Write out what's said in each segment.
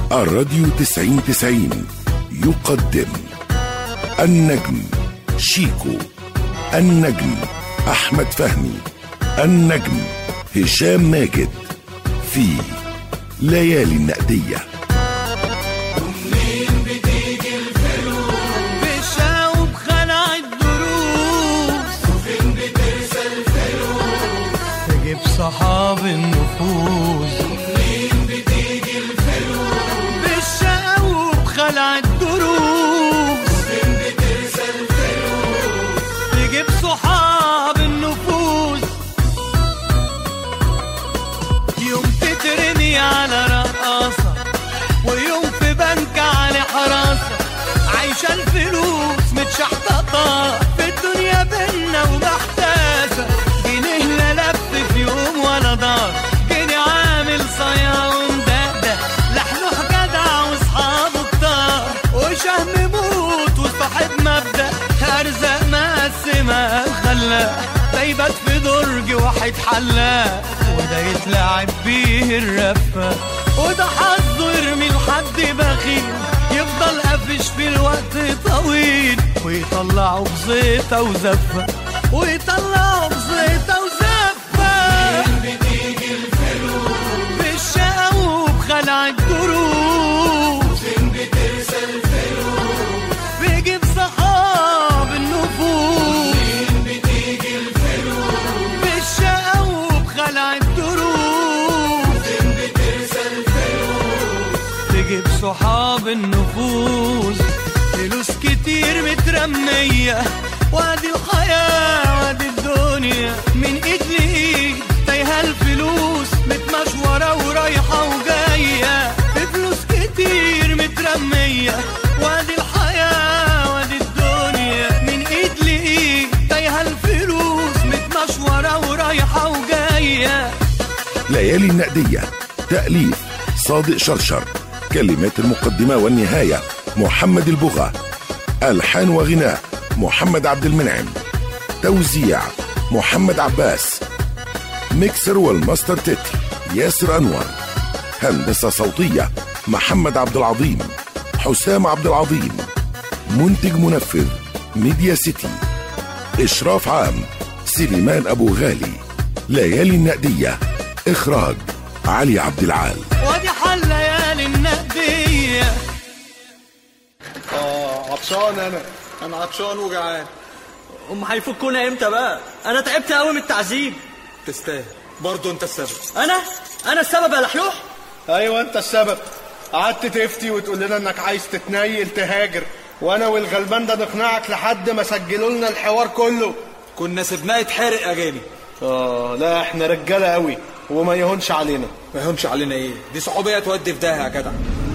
الراديو تسعين تسعين يقدم النجم شيكو النجم أحمد فهمي النجم هشام ماجد في ليالي النقديه بشاوب خلع الدروس وفين بترسى الفلوس تجيب صحاب النفوس ومنين بتيجي الفلوس بالشاوب خلع الدروس وفين بترسى الفلوس تجيب صحاب النفوس يوم تترمي على رقاصة ويوم في بنك على حراسة عايشة الفلوس متشحططة في الدنيا بينا ومحتاسة جنيه لا لف في يوم ولا دار جنيه عامل صيا ومدقدق لحلوح جدع واصحابه كتار وشهم موت وصاحب مبدأ أرزاق مقسمة الخلاق ده يبات في درج واحد حلاق وده يتلعب بيه الرفة وده حظه يرمي لحد بخيل يفضل قافش في الوقت طويل ويطلعه بزيطة وزفة ويطلعه بزيطة وزفة بتيجي الفلوس بالشقا وبخلع الدروس فين بترسى الفلوس بيجيب صحاب النفوس فين بتيجي الفلوس بالشقا وبخلع الدروس فين بترسى الفلوس تجيب صحاب النفوس فلوس كتير مترمية وادي الحياة وادي الدنيا من ايد لايد تايهة الفلوس متمشورة ورايحة وجاية فلوس كتير مترمية وادي الحياة وادي الدنيا من ايد لايد تايهة الفلوس متمشورة ورايحة وجاية ليالي النقدية تأليف صادق شرشر كلمات المقدمة والنهاية محمد البغا ألحان وغناء محمد عبد المنعم توزيع محمد عباس ميكسر والماستر تتر ياسر أنور هندسة صوتية محمد عبد العظيم حسام عبد العظيم منتج منفذ ميديا سيتي إشراف عام سليمان أبو غالي ليالي النقدية إخراج علي عبد العال وادي حل ليالي النقدية اه عطشان انا انا عطشان وجعان هم هيفكونا امتى بقى انا تعبت قوي من التعذيب تستاهل برضه انت السبب انا انا السبب يا لحلوح ايوه انت السبب قعدت تفتي وتقول لنا انك عايز تتنيل تهاجر وانا والغلبان ده نقنعك لحد ما سجلوا لنا الحوار كله كنا سيبناه يتحرق يا جاني اه لا احنا رجاله قوي وما يهونش علينا ما يهونش علينا ايه دي صحوبيه تودي في داهيه يا جدع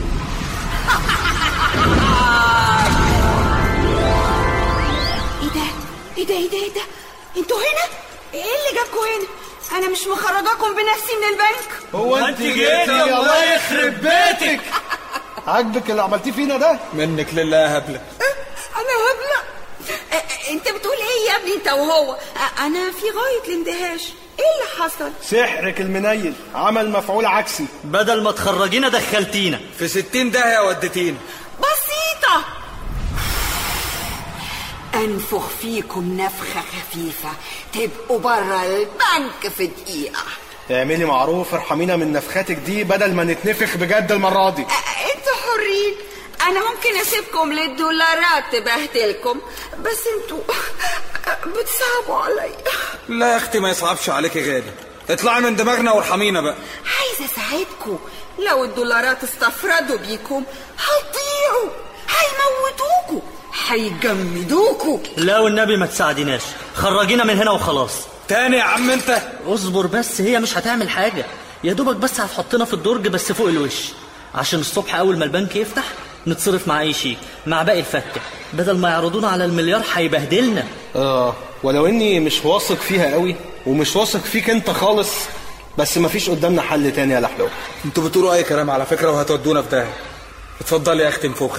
ايه ده ايه ده ايه ده ايه ده انتوا هنا ايه اللي جابكوا هنا انا مش مخرجاكم بنفسي من البنك هو انت جيتي الله يخرب بيتك عاجبك اللي عملتيه فينا ده منك لله يا هبله انا هبله أ- أ- انت بتقول ايه يا ابني انت وهو أ- انا في غايه الاندهاش ايه اللي حصل سحرك المنيل عمل مفعول عكسي بدل ما تخرجينا دخلتينا في ستين داهيه وديتينا بسيطه انفخ فيكم نفخه خفيفه تبقوا بره البنك في دقيقه اعملي معروف ارحمينا من نفخاتك دي بدل ما نتنفخ بجد المره دي أ- انتوا حرين انا ممكن اسيبكم للدولارات تبهدلكم بس انتوا بتصعبوا عليا لا يا اختي ما يصعبش عليك يا غالي اطلعي من دماغنا وارحمينا بقى عايزه اساعدكم لو الدولارات استفردوا بيكم هتضيعوا هيموتوكوا هيجمدوكوا لا والنبي ما تساعديناش خرجينا من هنا وخلاص تاني يا عم انت اصبر بس هي مش هتعمل حاجه يا دوبك بس هتحطنا في الدرج بس فوق الوش عشان الصبح اول ما البنك يفتح نتصرف مع اي شيء مع باقي الفكه بدل ما يعرضونا على المليار هيبهدلنا اه ولو اني مش واثق فيها قوي ومش واثق فيك انت خالص بس مفيش قدامنا حل تاني يا لحلو انتوا بتقولوا اي كلام على فكره وهتودونا في داهيه اتفضلي يا اختي انفخي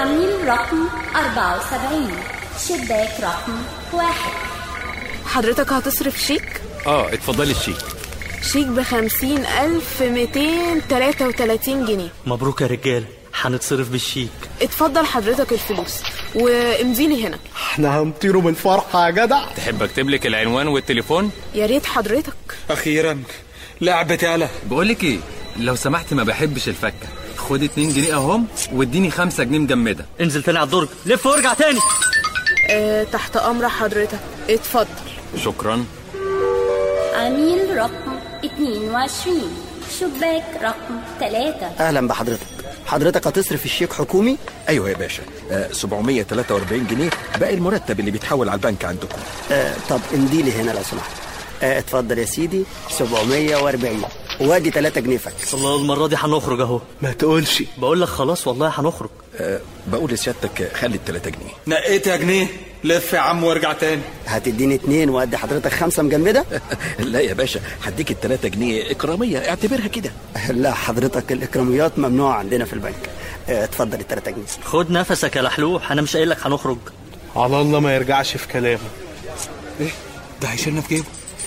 عميل رقم 74 شباك رقم واحد حضرتك هتصرف شيك اه اتفضلي الشيك شيك بخمسين ألف ميتين تلاتة وتلاتين جنيه مبروك يا رجاله هنتصرف بالشيك اتفضل حضرتك الفلوس وامضيلي هنا احنا هنطيروا من الفرحة يا جدع تحب اكتب لك العنوان والتليفون يا ريت حضرتك اخيرا لعبة يالا بقول لك ايه لو سمحت ما بحبش الفكه خد 2 جنيه اهم واديني 5 جنيه مجمده انزل تاني على الدرج لف وارجع تاني اه تحت أمر حضرتك اتفضل شكرا عميل رقم 22 شباك رقم 3 اهلا بحضرتك حضرتك هتصرف الشيك حكومي ايوه يا باشا آه 743 جنيه باقي المرتب اللي بيتحول على البنك عندكم آه طب امضيلي هنا لو سمحت آه اتفضل يا سيدي 740 وادي 3 جنيه فك الله المره دي هنخرج اهو ما تقولش بقول لك خلاص والله هنخرج آه بقول لسيادتك خلي ال 3 جنيه نقيت يا جنيه لف يا عم وارجع تاني هتديني اتنين وادي حضرتك خمسة مجمدة لا يا باشا هديك ال 3 جنيه اكراميه اعتبرها كده لا حضرتك الإكراميات ممنوعة عندنا في البنك آه اتفضل ال 3 جنيه خد نفسك يا لحلوح انا مش قايل لك هنخرج على الله ما يرجعش في كلامه ايه ده هيشيلنا في جيبه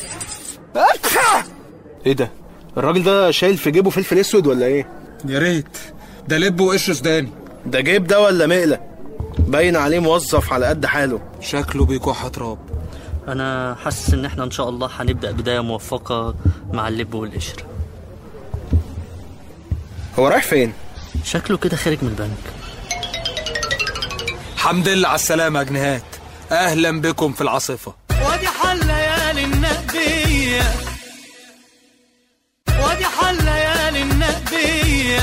ايه ده الراجل ده شايل في جيبه فلفل اسود ولا ايه يا ريت ده لب وقش سوداني ده جيب ده ولا مقلة باين عليه موظف على قد حاله شكله بيكح تراب انا حاسس ان احنا ان شاء الله هنبدا بدايه موفقه مع اللب والقشر هو رايح فين شكله كده خارج من البنك حمد لله على السلامة يا جنيهات اهلا بكم في العاصفة وادي حل ليالي النقدية وادي حل ليالي النقدية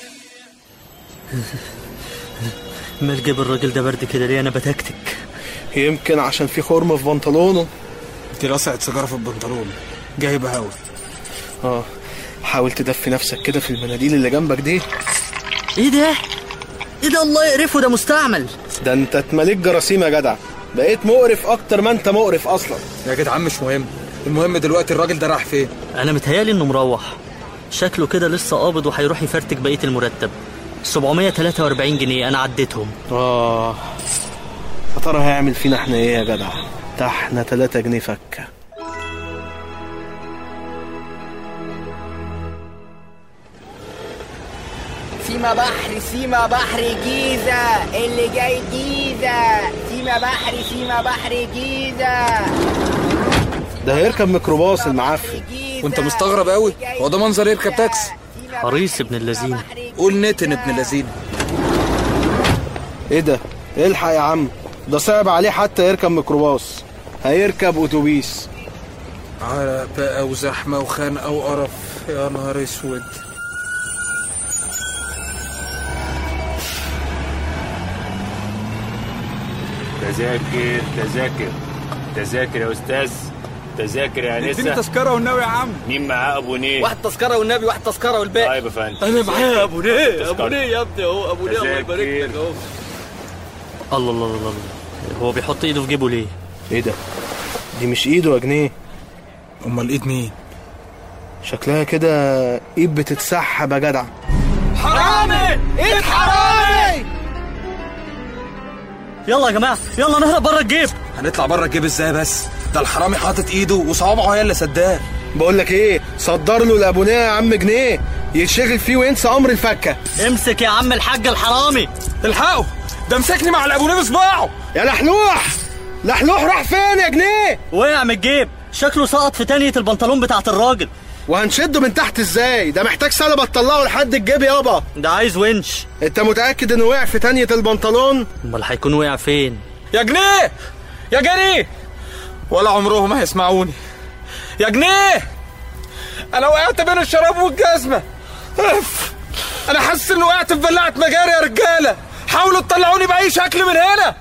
مال جاب الراجل ده برد كده ليه انا بتكتك يمكن عشان في خرم في بنطلونه دي لسعة سيجارة في البنطلون جايبة هوا اه حاول تدفي نفسك كده في المناديل اللي جنبك دي ايه ده ايه ده الله يقرفه ده مستعمل ده انت اتمليت جراثيم يا جدع بقيت مقرف اكتر ما انت مقرف اصلا يا جدعان مش مهم المهم دلوقتي الراجل ده راح فين انا متهيالي انه مروح شكله كده لسه قابض وهيروح يفرتك بقيه المرتب 743 جنيه انا عديتهم اه يا ترى هيعمل فينا احنا ايه يا جدع ده احنا 3 جنيه فكه سيما بحر سيما بحر جيزة اللي جاي جيزة سيما بحر سيما بحر جيزة ده هيركب ميكروباص المعفن وانت مستغرب قوي هو ده منظر يركب تاكسي حريص ابن اللذين قول نتن ابن اللذين ايه ده الحق يا عم ده صعب عليه حتى يركب ميكروباص هيركب اتوبيس عرق بقى وزحمة وخنقة وقرف يا نهار اسود تذاكر تذاكر تذاكر يا استاذ تذاكر يا اديني انسه تذكرة والنبي يا عم مين معاه ابو نيه واحد تذكره والنبي واحد تذكره والباقي طيب يا فندم انا معايا ابو نيه تذكرة. ابو نيه يا ابني اهو ابو نيه الله يبارك لك تذاكر. اهو الله الله الله الله هو بيحط ايده في جيبه ليه ايه ده دي مش ايده يا جنيه امال ايد مين شكلها كده ايد بتتسحب يا جدع حرامي ايد حرامي يلا يا جماعه يلا نهرب بره الجيب هنطلع بره الجيب ازاي بس ده الحرامي حاطط ايده وصوابعه هي اللي سداه بقول لك ايه صدر له الابونيه يا عم جنيه يشغل فيه وينسى امر الفكه امسك يا عم الحاج الحرامي الحقه ده مسكني مع الابونيه بصباعه يا لحلوح لحلوح راح فين يا جنيه وقع من الجيب شكله سقط في تانية البنطلون بتاعت الراجل وهنشده من تحت ازاي ده محتاج سلبة تطلعه لحد الجيب يابا ده عايز ونش انت متاكد انه وقع في تانية البنطلون امال هيكون وقع فين يا جنيه يا جنيه ولا عمرهم هيسمعوني يا جنيه انا وقعت بين الشراب والجزمه اف انا حاسس اني وقعت في بلاعه مجاري يا رجاله حاولوا تطلعوني باي شكل من هنا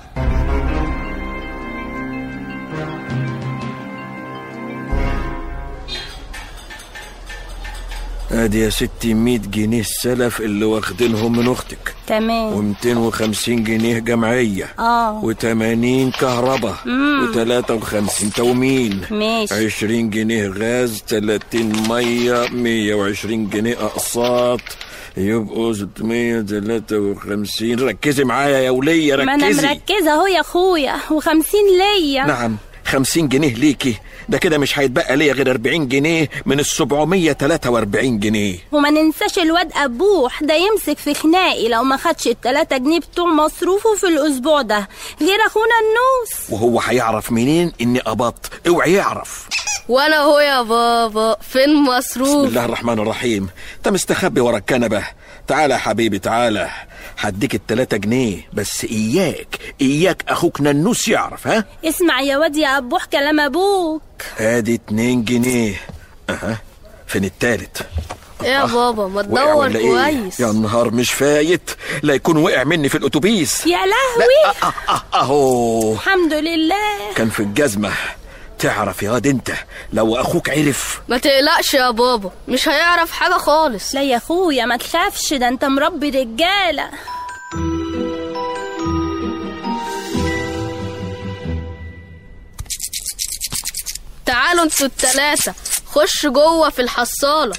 ادي يا ستي 100 جنيه السلف اللي واخدينهم من اختك تمام و250 جنيه جمعية اه و80 كهرباء مم. و53 تومين ماشي 20 جنيه غاز 30 مية 120 جنيه أقساط يبقوا 653 ركزي معايا يا ولية ما انا ركزي مركزه اهو يا اخويا وخمسين ليا نعم 50 جنيه ليكي ده كده مش هيتبقى ليا غير 40 جنيه من ال 743 جنيه وما ننساش الواد ابوح ده يمسك في خناقي لو ما خدش التلاتة جنيه بتوع مصروفه في الاسبوع ده غير اخونا النوس وهو هيعرف منين اني قبضت اوعي يعرف وانا هو يا بابا فين مصروف بسم الله الرحمن الرحيم انت مستخبي ورا الكنبه تعالى يا حبيبي تعالى هديك التلاتة جنيه بس اياك اياك اخوك ننوس يعرف ها اسمع يا واد يا ابوح كلام ابوك ادي اتنين جنيه اها فين التالت يا بابا ما وقع تدور ولا ايه كويس يا نهار مش فايت لا يكون وقع مني في الاتوبيس يا لهوي اهو الحمد لله كان في الجزمه تعرف يا واد انت لو اخوك عرف ما تقلقش يا بابا مش هيعرف حاجة خالص لا يا اخويا ما تخافش ده انت مربي رجاله تعالوا انتوا التلاتة خش جوه في الحصالة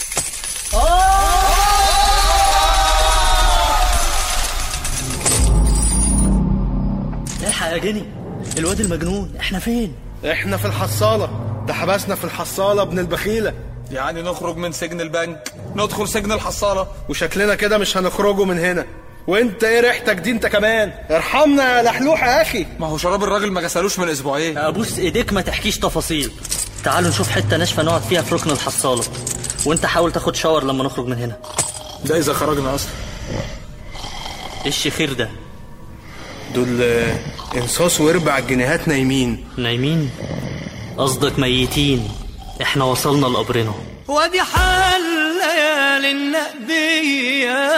الحق يا جني الواد المجنون احنا فين احنا في الحصالة ده حبسنا في الحصالة ابن البخيلة يعني نخرج من سجن البنك ندخل سجن الحصالة وشكلنا كده مش هنخرجوا من هنا وانت ايه ريحتك دي انت كمان ارحمنا يا لحلوح يا اخي ما هو شراب الراجل ما غسلوش من اسبوعين ابوس ايديك ما تحكيش تفاصيل تعالوا نشوف حته ناشفه نقعد فيها في ركن الحصاله وانت حاول تاخد شاور لما نخرج من هنا ده اذا خرجنا اصلا ايه الشخير ده دول آه، انصاص واربع جنيهات نايمين نايمين قصدك ميتين احنا وصلنا لقبرنا وادي حال ليالي النقدية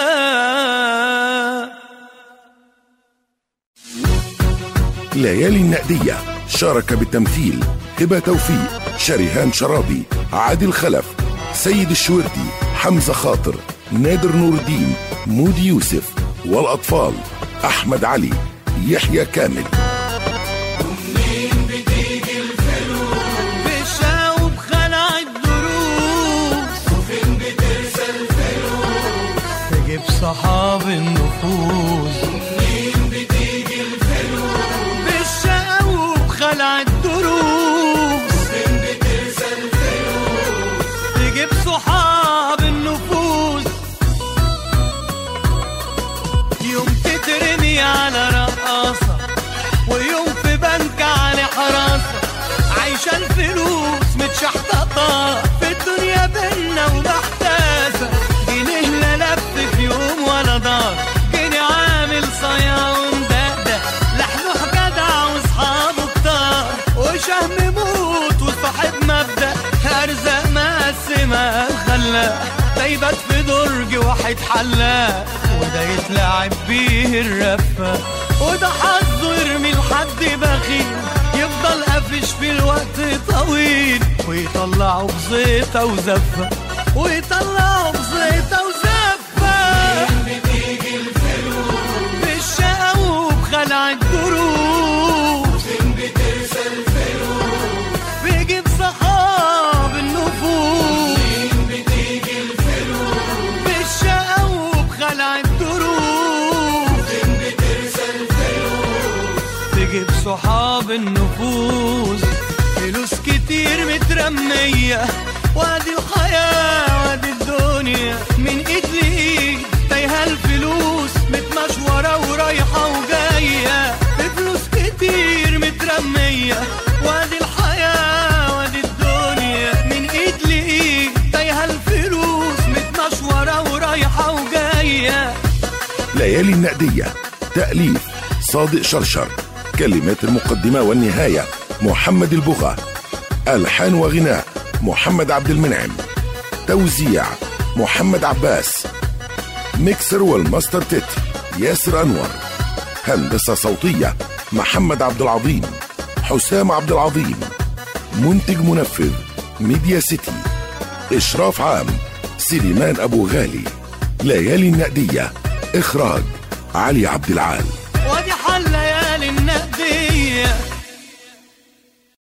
ليالي النقدية شارك بالتمثيل هبة توفيق شريهان شرابي عادل خلف سيد الشوردي حمزة خاطر نادر نور الدين مودي يوسف والأطفال أحمد علي يحيى كامل بشاوب خلع الدروس وفين بترسى الفلوس تجيب صحاب النفوس ومنين بتيجي الفلوس بالشاوب خلع الدروس وفين بترسى الفلوس تجيب صحاب النفوس يوم تترمي على رقاصة ويوم في بنك على حراسة عايشة الفلوس متشحططة في الدنيا بينا ومحتاسة جنيه لا لف في يوم ولا دار جنيه عامل صيا ومدقدق لحلوح جدع واصحابه كتار وشهم موت وصاحب مبدأ أرزاق مقسمة الخلاق ده يبات في درج واحد حلاق وده يتلعب بيه الرفة وده حظه يرمي لحد بخيل يفضل قافش في الوقت طويل ويطلعه بزيطة وزفة ويطلعه بزيطة وزفة بتيجي الفلوس بالشقا وبخلع الدروس فين بترسى الفلوس بيجيب صحاب النفوس فين بتيجي الفلوس بالشقا وبخلع الدروس فين بترسى الفلوس تجيب صحاب النفوس فلوس كتير مترمية وادي الحياة وادي الدنيا من ايد لايد تايهة الفلوس متمشورة ورايحة وجاية بفلوس كتير مترمية وادي الحياة وادي الدنيا من ايد لايد تايهة الفلوس متمشورة ورايحة وجاية ليالي النقدية تأليف صادق شرشر كلمات المقدمة والنهاية محمد البغا ألحان وغناء محمد عبد المنعم توزيع محمد عباس ميكسر والماستر تتر ياسر أنور هندسة صوتية محمد عبد العظيم حسام عبد العظيم منتج منفذ ميديا سيتي إشراف عام سليمان أبو غالي ليالي النقدية إخراج علي عبد العال وادي حل ليالي النقدية